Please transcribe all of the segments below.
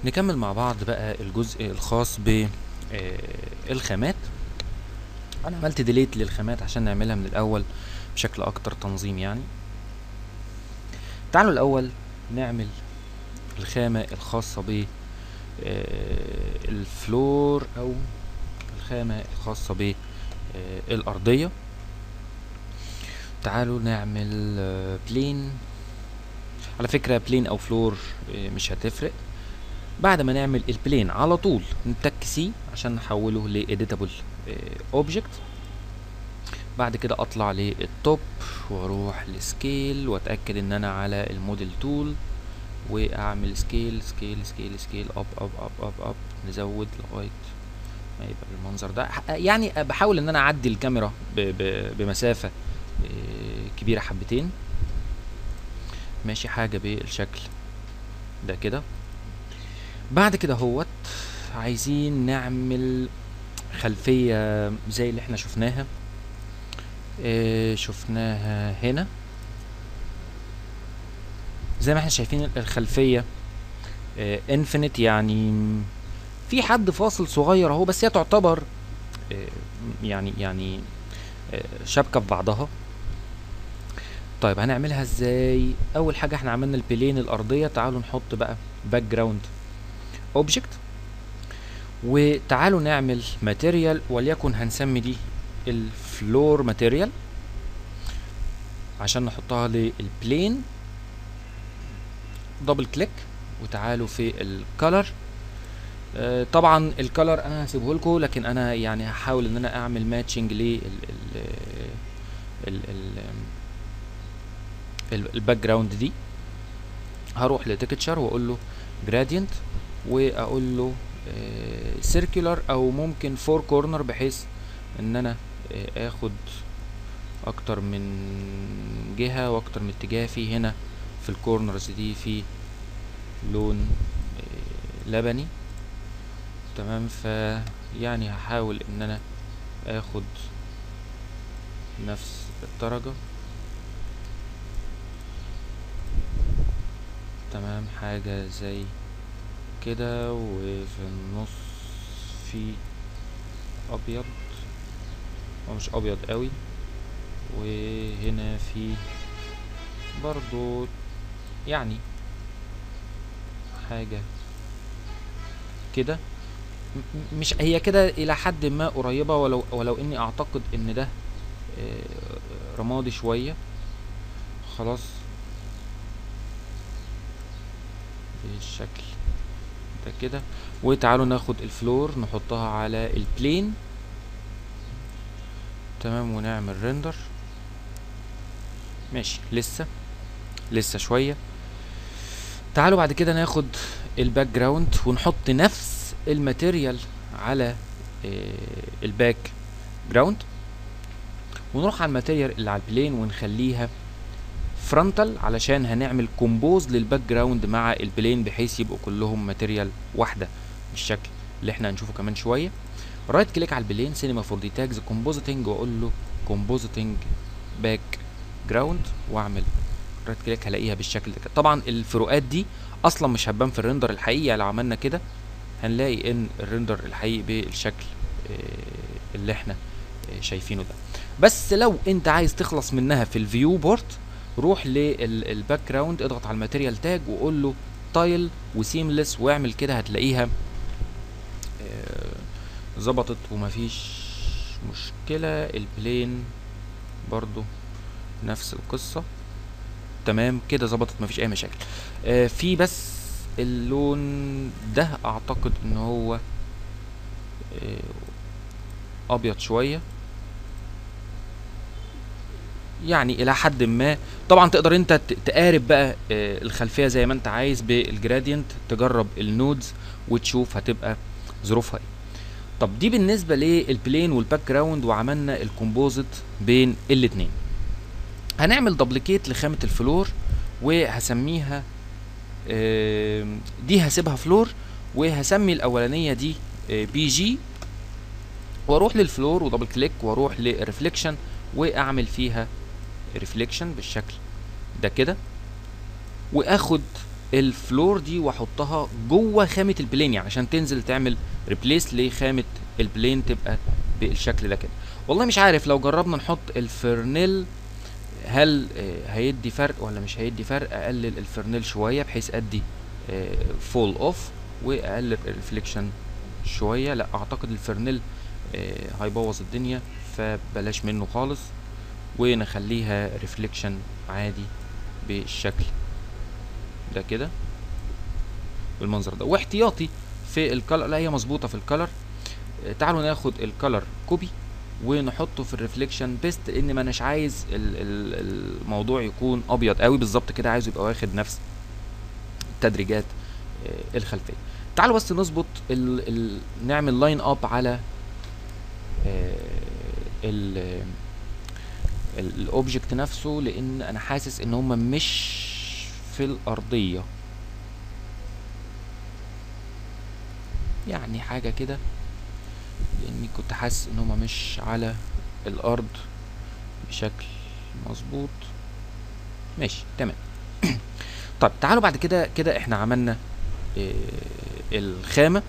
نكمل مع بعض بقى الجزء الخاص بالخامات انا عملت ديليت للخامات عشان نعملها من الاول بشكل اكتر تنظيم يعني تعالوا الاول نعمل الخامة الخاصة ب الفلور او الخامة الخاصة بالارضية تعالوا نعمل بلين على فكرة بلين او فلور مش هتفرق بعد ما نعمل البلين على طول نتك سي عشان نحوله لإيديتابل اوبجكت بعد كده اطلع للتوب واروح لسكيل واتاكد ان انا على الموديل تول واعمل سكيل سكيل سكيل سكيل اب اب اب اب اب نزود لغايه ما يبقى بالمنظر ده يعني بحاول ان انا اعدي الكاميرا ب ب بمسافه كبيره حبتين ماشي حاجه بالشكل ده كده بعد كده هوت عايزين نعمل خلفية زي اللي احنا شفناها اه شفناها هنا زي ما احنا شايفين الخلفية اه انفينيت يعني في حد فاصل صغير اهو بس هي تعتبر اه يعني يعني شبكة في بعضها طيب هنعملها ازاي اول حاجة احنا عملنا البلين الارضية تعالوا نحط بقى باك جراوند اوبجكت وتعالوا نعمل ماتيريال وليكن هنسمي دي الفلور ماتيريال عشان نحطها للبلين دبل كليك وتعالوا في الكالر آه طبعا الكالر انا هسيبه لكم لكن انا يعني هحاول ان انا اعمل ماتشنج لل الباك جراوند دي هروح لتكتشر واقول له جرادينت واقول له سيركولار او ممكن فور كورنر بحيث ان انا اخد اكتر من جهة واكتر من اتجاه في هنا في الكورنرز دي في لون لبني تمام ف يعني هحاول ان انا اخد نفس الدرجة تمام حاجة زي كده وفي النص في ابيض او مش ابيض قوي وهنا في برضو يعني حاجة كده مش هي كده الى حد ما قريبة ولو ولو اني اعتقد ان ده رمادي شوية خلاص بالشكل ده كده وتعالوا ناخد الفلور نحطها على البلين تمام ونعمل ريندر ماشي لسه لسه شوية تعالوا بعد كده ناخد الباك جراوند ونحط نفس الماتيريال على الباك جراوند ونروح على الماتيريال اللي على البلين ونخليها فرونتال علشان هنعمل كومبوز للباك جراوند مع البلين بحيث يبقوا كلهم ماتيريال واحده بالشكل اللي احنا هنشوفه كمان شويه رايت كليك على البلين سينما فور دي تاجز كومبوزيتنج واقول له كومبوزيتنج باك جراوند واعمل رايت كليك هلاقيها بالشكل ده طبعا الفروقات دي اصلا مش هتبان في الريندر الحقيقي لو عملنا كده هنلاقي ان الريندر الحقيقي بالشكل اللي احنا شايفينه ده بس لو انت عايز تخلص منها في الفيو بورت روح للباك جراوند اضغط على الماتيريال تاج وقول له تايل وسيملس واعمل كده هتلاقيها ظبطت ومفيش مشكلة البلين برضو نفس القصة تمام كده ظبطت مفيش اي مشاكل آه في بس اللون ده اعتقد ان هو آه ابيض شويه يعني الى حد ما طبعا تقدر انت تقارب بقى الخلفيه زي ما انت عايز بالجرادينت تجرب النودز وتشوف هتبقى ظروفها ايه طب دي بالنسبه للبلين والباك جراوند وعملنا الكومبوزيت بين الاتنين هنعمل دبليكيت لخامه الفلور وهسميها دي هسيبها فلور وهسمي الاولانيه دي بي جي واروح للفلور ودبل كليك واروح للريفليكشن واعمل فيها ريفليكشن بالشكل ده كده واخد الفلور دي واحطها جوه خامه البلين يعني عشان تنزل تعمل ريبليس لخامه البلين تبقى بالشكل ده كده والله مش عارف لو جربنا نحط الفرنيل هل آه، هيدي فرق ولا مش هيدي فرق اقلل الفرنيل شويه بحيث ادي فول اوف واقلل الريفليكشن شويه لا اعتقد الفرنيل آه، هيبوظ الدنيا فبلاش منه خالص ونخليها ريفليكشن عادي بالشكل ده كده بالمنظر ده واحتياطي في الكلر لا هي مظبوطه في الكلر آه، تعالوا ناخد الكلر كوبي ونحطه في الريفليكشن بيست لان ما اناش عايز ال- ال- الموضوع يكون ابيض قوي بالظبط كده عايزه يبقى واخد نفس تدريجات آه، الخلفيه تعالوا بس نظبط ال ال نعمل لاين اب على آه، ال الاوبجكت نفسه لان انا حاسس ان هما مش في الارضيه يعني حاجه كده لاني كنت حاسس ان هما مش على الارض بشكل مظبوط ماشي تمام طيب تعالوا بعد كده كده احنا عملنا آه، الخامه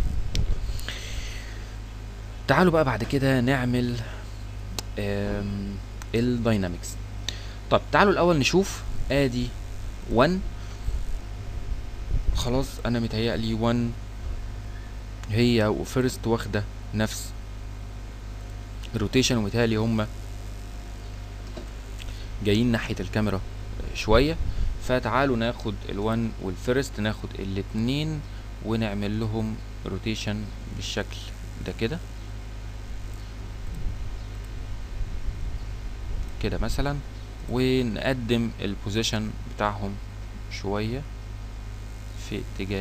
تعالوا بقى بعد كده نعمل آم، الداينامكس طب تعالوا الاول نشوف ادي 1 خلاص انا متهيألي 1 هي وفيرست واخده نفس الروتيشن ومتهيألي هما جايين ناحية الكاميرا شوية فتعالوا ناخد ال1 والفيرست ناخد الاتنين ونعمل لهم روتيشن بالشكل ده كده كده مثلا ونقدم البوزيشن بتاعهم شوية في اتجاه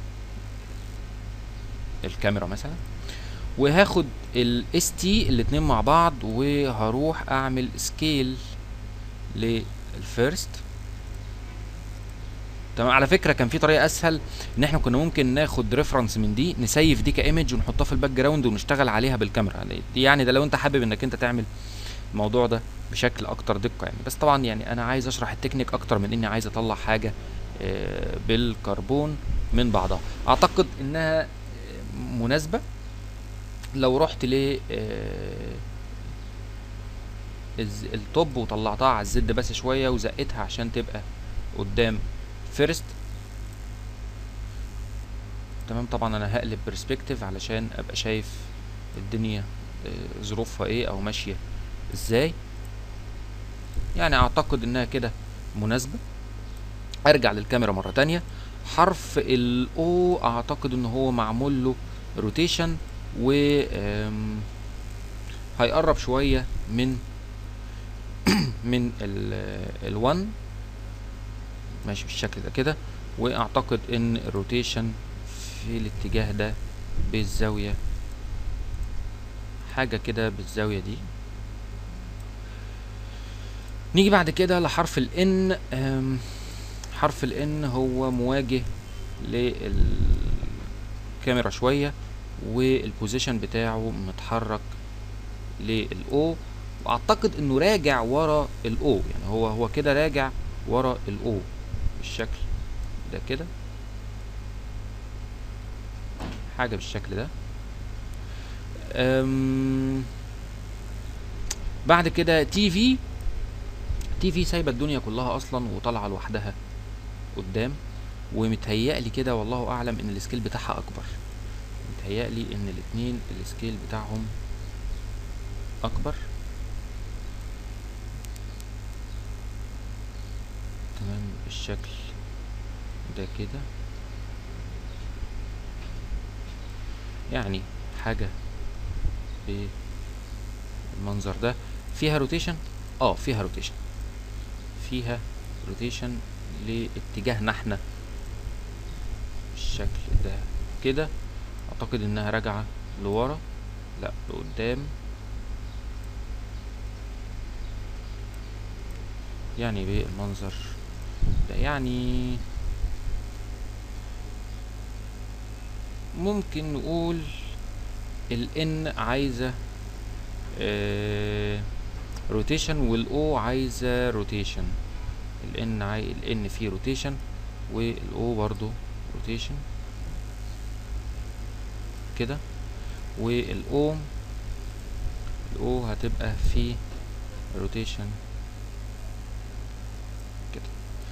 الكاميرا مثلا وهاخد الاس تي الاتنين مع بعض وهروح اعمل سكيل للفيرست تمام على فكره كان في طريقه اسهل ان احنا كنا ممكن ناخد ريفرنس من دي نسيف دي كايمج ونحطها في الباك جراوند ونشتغل عليها بالكاميرا يعني دي يعني ده لو انت حابب انك انت تعمل الموضوع ده بشكل اكتر دقه يعني بس طبعا يعني انا عايز اشرح التكنيك اكتر من اني عايز اطلع حاجه آه، بالكربون من بعضها اعتقد انها آه، مناسبه لو رحت ل آه، الز- التوب وطلعتها على الزد بس شويه وزقتها عشان تبقى قدام فيرست تمام طبعا انا هقلب برسبكتيف علشان ابقى شايف الدنيا آه، ظروفها ايه او ماشيه ازاي يعني اعتقد انها كده مناسبه ارجع للكاميرا مره تانية حرف الاو اعتقد ان هو معمول له روتيشن و آم، هيقرب شويه من من ال1 ماشي بالشكل ده كده واعتقد ان الروتيشن في الاتجاه ده بالزاويه حاجه كده بالزاويه دي نيجي بعد كده لحرف الان حرف الان هو مواجه للكاميرا شويه والبوزيشن بتاعه متحرك للاو واعتقد انه راجع ورا الاو يعني هو هو كده راجع ورا الاو بالشكل ده كده حاجه بالشكل ده أم بعد كده تي في تي في سايبه الدنيا كلها اصلا وطالعه لوحدها قدام ومتهيألي كده والله اعلم ان السكيل بتاعها اكبر متهيألي ان الاتنين السكيل بتاعهم اكبر تمام بالشكل ده كده يعني حاجة بالمنظر ده فيها روتيشن اه فيها روتيشن فيها روتيشن لاتجاهنا احنا بالشكل ده كده اعتقد انها راجعة لورا لا لقدام يعني بالمنظر ده يعني ممكن نقول الان عايزة روتيشن والاو عايزة روتيشن الان عاي... الان فيه روتيشن والاو برضو روتيشن كده والاو الاو هتبقى في روتيشن كده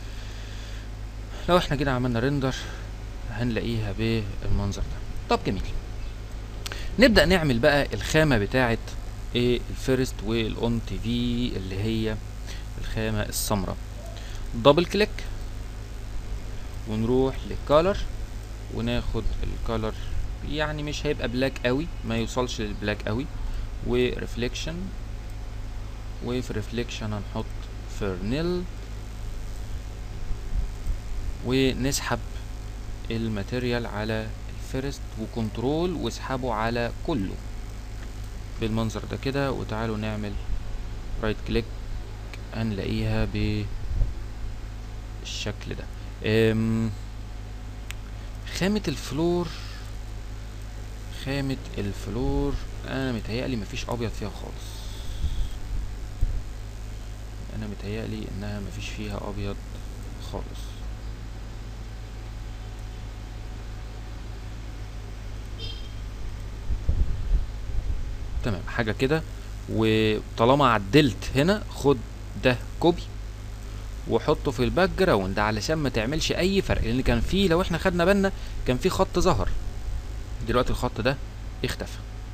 لو احنا كده عملنا ريندر هنلاقيها بالمنظر ده طب جميل نبدأ نعمل بقى الخامة بتاعة ايه الفيرست والاون تي في اللي هي الخامة السمراء دبل كليك ونروح للكالر وناخد الكالر يعني مش هيبقى بلاك قوي ما يوصلش للبلاك قوي وريفليكشن وفي ريفليكشن هنحط فيرنيل ونسحب الماتيريال على الفيرست وكنترول واسحبه على كله بالمنظر ده كده وتعالوا نعمل رايت كليك هنلاقيها بالشكل ده أم خامة الفلور خامة الفلور انا متهيألي مفيش ابيض فيها خالص انا متهيألي انها مفيش فيها ابيض خالص تمام حاجة كده وطالما عدلت هنا خد ده كوبي وحطه في الباك جراوند علشان ما تعملش اي فرق لان كان في لو احنا خدنا بالنا كان في خط ظهر دلوقتي الخط ده اختفى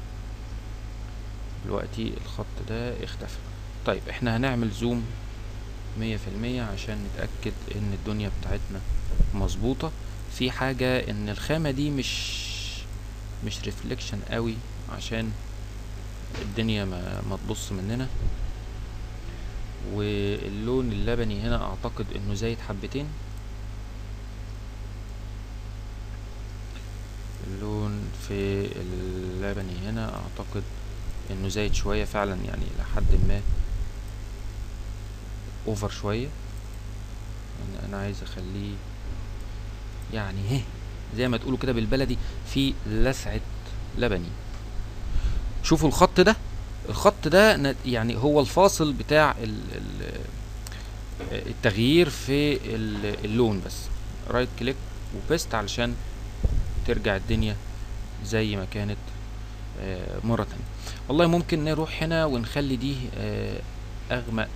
دلوقتي الخط ده اختفى طيب احنا هنعمل زوم مية في المية عشان نتأكد ان الدنيا بتاعتنا مظبوطة في حاجة ان الخامة دي مش مش ريفليكشن قوي عشان الدنيا ما, ما تبص مننا واللون اللبني هنا اعتقد انه زايد حبتين اللون في اللبني هنا اعتقد انه زايد شوية فعلا يعني لحد ما اوفر شوية يعني انا عايز اخليه يعني هه زي ما تقولوا كده بالبلدي في لسعة لبني شوفوا الخط ده الخط ده ن- يعني هو الفاصل بتاع ال ال التغيير في ال- اللون بس رايت كليك وبيست علشان ترجع الدنيا زي ما كانت آه، مرة تانية والله ممكن نروح هنا ونخلي دي آه، أغمق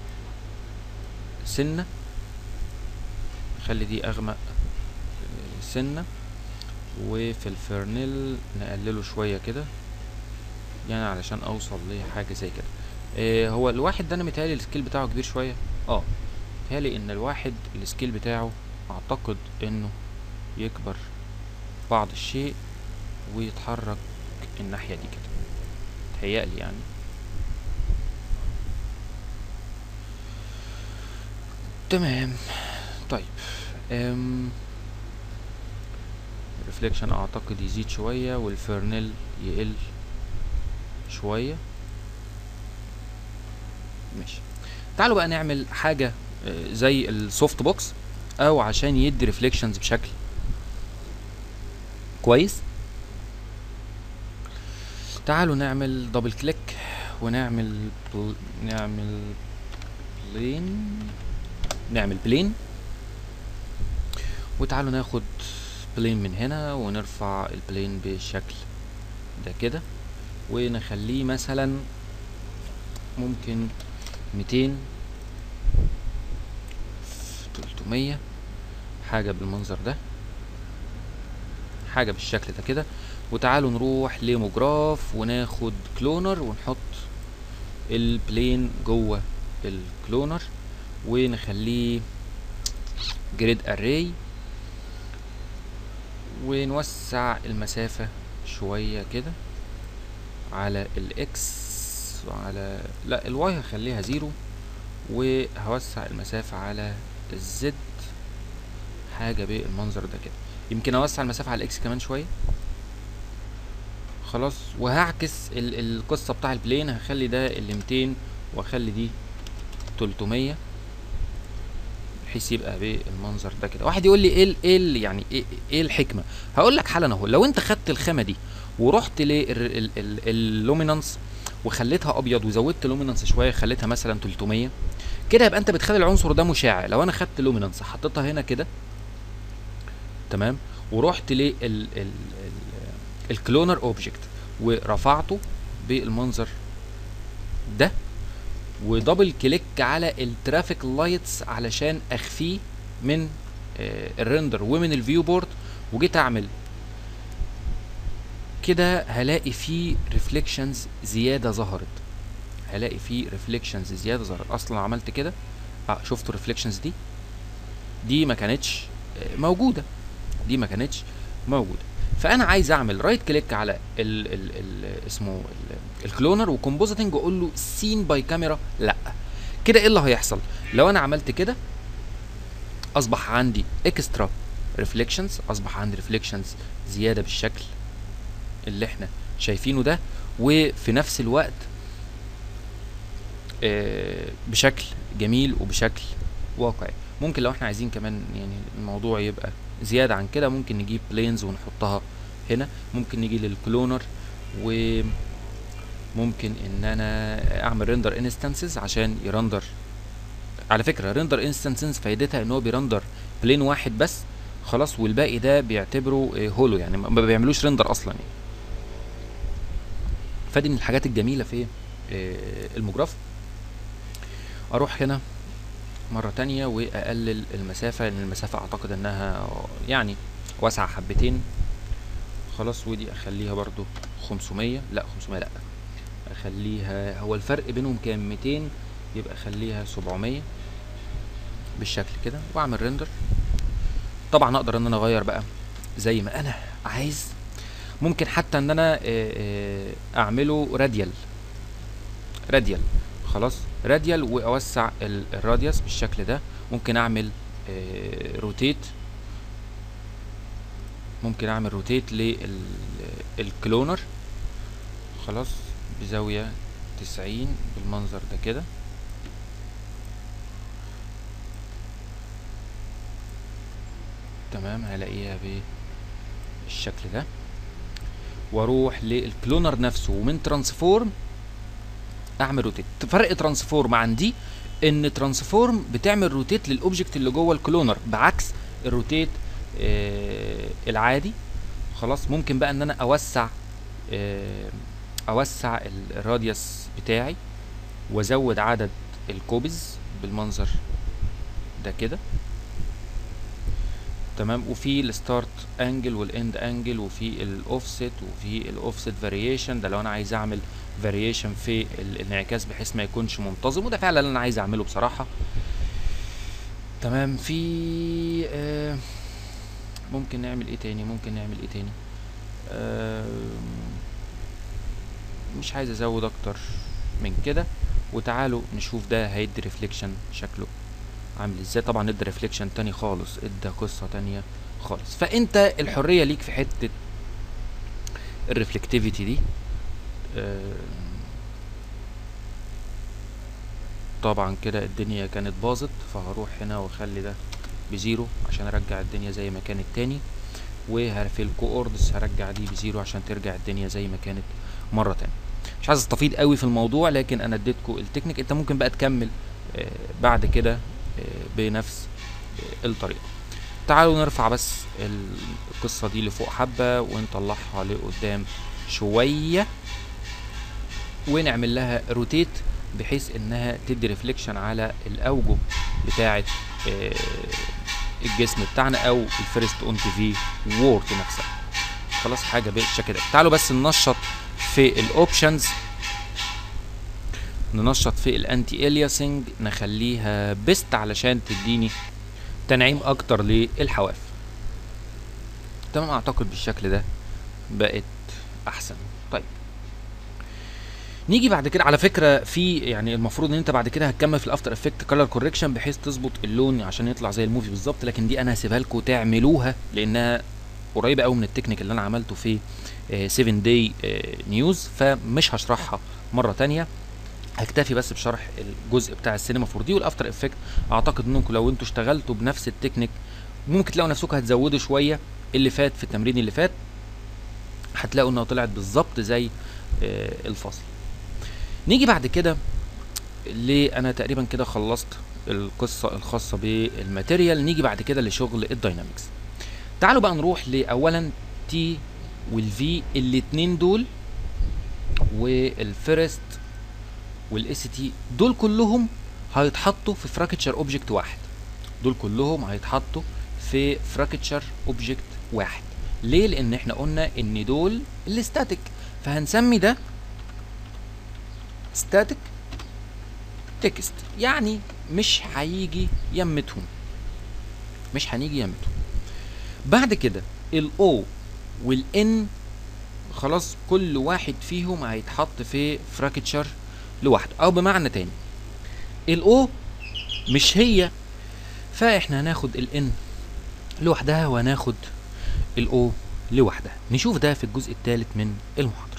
سنة نخلي دي أغمق آه، سنة وفي الفرنيل نقلله شوية كده يعني علشان أوصل لحاجة زي كده آه، هو الواحد ده أنا متهيألي السكيل بتاعه كبير شوية اه متهيألي إن الواحد السكيل بتاعه أعتقد إنه يكبر بعض الشيء ويتحرك الناحية دي كده متهيألي يعني تمام طيب ام الريفليكشن اعتقد يزيد شوية والفرنيل يقل شوية ماشي تعالوا بقى نعمل حاجة آه، زي السوفت بوكس او عشان يدي ريفليكشنز بشكل كويس تعالوا نعمل دبل كليك ونعمل بل... نعمل بلين نعمل بلين وتعالوا ناخد بلين من هنا ونرفع البلين بالشكل ده كده ونخليه مثلا ممكن ميتين تلتمية حاجة بالمنظر ده حاجة بالشكل ده كده وتعالوا نروح لموجراف وناخد كلونر ونحط البلين جوه الكلونر ونخليه جريد اري ونوسع المسافة شوية كده على الاكس وعلى لا الواي هخليها زيرو وهوسع المسافة على الزد حاجة بالمنظر ده كده يمكن اوسع المسافة على الاكس كمان شوية خلاص وهعكس ال القصة بتاع البلين هخلي ده اللي 200 واخلي دي 300 بحيث يبقى بالمنظر ده كده واحد يقول لي ايه ال- ايه ال- يعني ايه ايه الحكمه هقول لك حالا اهو لو انت خدت الخامه دي ورحت لللومينانس وخليتها ابيض وزودت لومينانس شويه خليتها مثلا 300 كده يبقى انت بتخلي العنصر ده مشع لو انا خدت لومينانس حطيتها هنا كده تمام ورحت لل ال ال الكلونر اوبجكت ورفعته بالمنظر ده ودبل كليك على الترافيك لايتس علشان اخفيه من آه، الريندر ومن الفيو بورد وجيت اعمل كده هلاقي فيه ريفليكشنز زياده ظهرت هلاقي فيه ريفليكشنز زياده ظهرت اصلا عملت كده اه شفتوا الريفليكشنز دي دي ما كانتش آه، موجوده دي ما كانتش موجوده فانا عايز اعمل رايت كليك على ال ال ال اسمه ال الكلونر وكومبوزيتنج واقول له سين باي كاميرا لا كده ايه اللي هيحصل لو انا عملت كده اصبح عندي اكسترا ريفليكشنز اصبح عندي ريفليكشنز زياده بالشكل اللي احنا شايفينه ده وفي نفس الوقت آه، بشكل جميل وبشكل واقعي ممكن لو احنا عايزين كمان يعني الموضوع يبقى زياده عن كده ممكن نجيب بلينز ونحطها هنا ممكن نيجي للكلونر وممكن ان انا اعمل ريندر انستنسز عشان يرندر على فكره ريندر انستنسز فايدتها ان هو بيرندر بلين واحد بس خلاص والباقي ده بيعتبره آه، هولو يعني ما ما بيعملوش ريندر اصلا يعني فدي من الحاجات الجميله في آه، المجراف اروح هنا مرة تانية واقلل المسافة لان المسافة اعتقد انها يعني واسعة حبتين خلاص ودي اخليها برضو 500 لا 500 لا اخليها هو الفرق بينهم كام 200 يبقى اخليها 700 بالشكل كده واعمل ريندر طبعا اقدر ان انا اغير بقى زي ما انا عايز ممكن حتى ان انا آه، آه، اعمله راديال راديال خلاص راديال واوسع ال- الراديوس بالشكل ده ممكن اعمل روتيت ممكن اعمل روتيت للكلونر خلاص بزاوية تسعين بالمنظر ده كده تمام هلاقيها بالشكل ده واروح للكلونر نفسه ومن ترانسفورم اعمل روتيت فرق ترانسفورم عن دي ان ترانسفورم بتعمل روتيت للاوبجكت اللي جوه الكلونر بعكس الروتيت آه العادي خلاص ممكن بقى ان انا اوسع آه اوسع ال- الراديوس بتاعي وازود عدد الكوبز بالمنظر ده كده تمام وفي الستارت انجل والاند انجل وفي الاوفست وفي الاوفست فاريشن ده لو انا عايز اعمل فاريشن في ال- الانعكاس بحيث ما يكونش منتظم وده فعلا اللي انا عايز اعمله بصراحه تمام في آه ممكن نعمل ايه تاني ممكن نعمل ايه تاني آه مش عايز ازود اكتر من كده وتعالوا نشوف ده هيدي ريفليكشن شكله عامل ازاي طبعا ادى ريفليكشن تاني خالص ادى قصه تانية خالص فانت الحريه ليك في حته الريفلكتيفيتي دي آه، طبعا كده الدنيا كانت باظت فهروح هنا واخلي ده بزيرو عشان ارجع الدنيا زي ما كانت تاني وفي الكوردز هرجع دي بزيرو عشان ترجع الدنيا زي ما كانت مره تانية مش عايز استفيض قوي في الموضوع لكن انا اديتكم التكنيك انت ممكن بقى تكمل آه، بعد كده آه، بنفس آه، الطريقه تعالوا نرفع بس القصه دي لفوق حبه ونطلعها لقدام شويه ونعمل لها روتيت بحيث انها تدي ريفليكشن على الاوجه بتاعه آه، الجسم بتاعنا او الفيرست اون تي في وورد نفسها خلاص حاجه بالشكل ده تعالوا بس ننشط في الاوبشنز ننشط في الانتي الياسنج نخليها بيست علشان تديني تنعيم اكتر للحواف تمام اعتقد بالشكل ده بقت احسن طيب نيجي بعد كده على فكره في يعني المفروض ان انت بعد كده هتكمل في الافتر افكت كلر كوركشن بحيث تظبط اللون عشان يطلع زي الموفي بالظبط لكن دي انا هسيبها لكم تعملوها لانها قريبه قوي من التكنيك اللي انا عملته في 7 داي نيوز فمش هشرحها مره تانية هكتفي بس بشرح الجزء بتاع السينما 4 دي والافتر افكت اعتقد انكم لو انتوا اشتغلتوا بنفس التكنيك ممكن تلاقوا نفسكم هتزودوا شويه اللي فات في التمرين اللي فات هتلاقوا انها طلعت بالظبط زي آه، الفصل نيجي بعد كده اللي انا تقريبا كده خلصت القصه الخاصه بالماتيريال نيجي بعد كده لشغل الداينامكس تعالوا بقى نروح لاولا تي والفي الاتنين دول والفيرست والاس تي دول كلهم هيتحطوا في فراكتشر اوبجكت واحد دول كلهم هيتحطوا في فراكتشر اوبجكت واحد ليه لان احنا قلنا ان دول الاستاتيك فهنسمي ده ستاتيك تكست يعني مش هيجي يمتهم مش هنيجي يمتهم بعد كده الاو والان خلاص كل واحد فيهم هيتحط في فراكتشر لوحده او بمعنى تاني الاو مش هي فاحنا هناخد الان لوحدها وهناخد الاو لوحدها نشوف ده في الجزء الثالث من المحاضره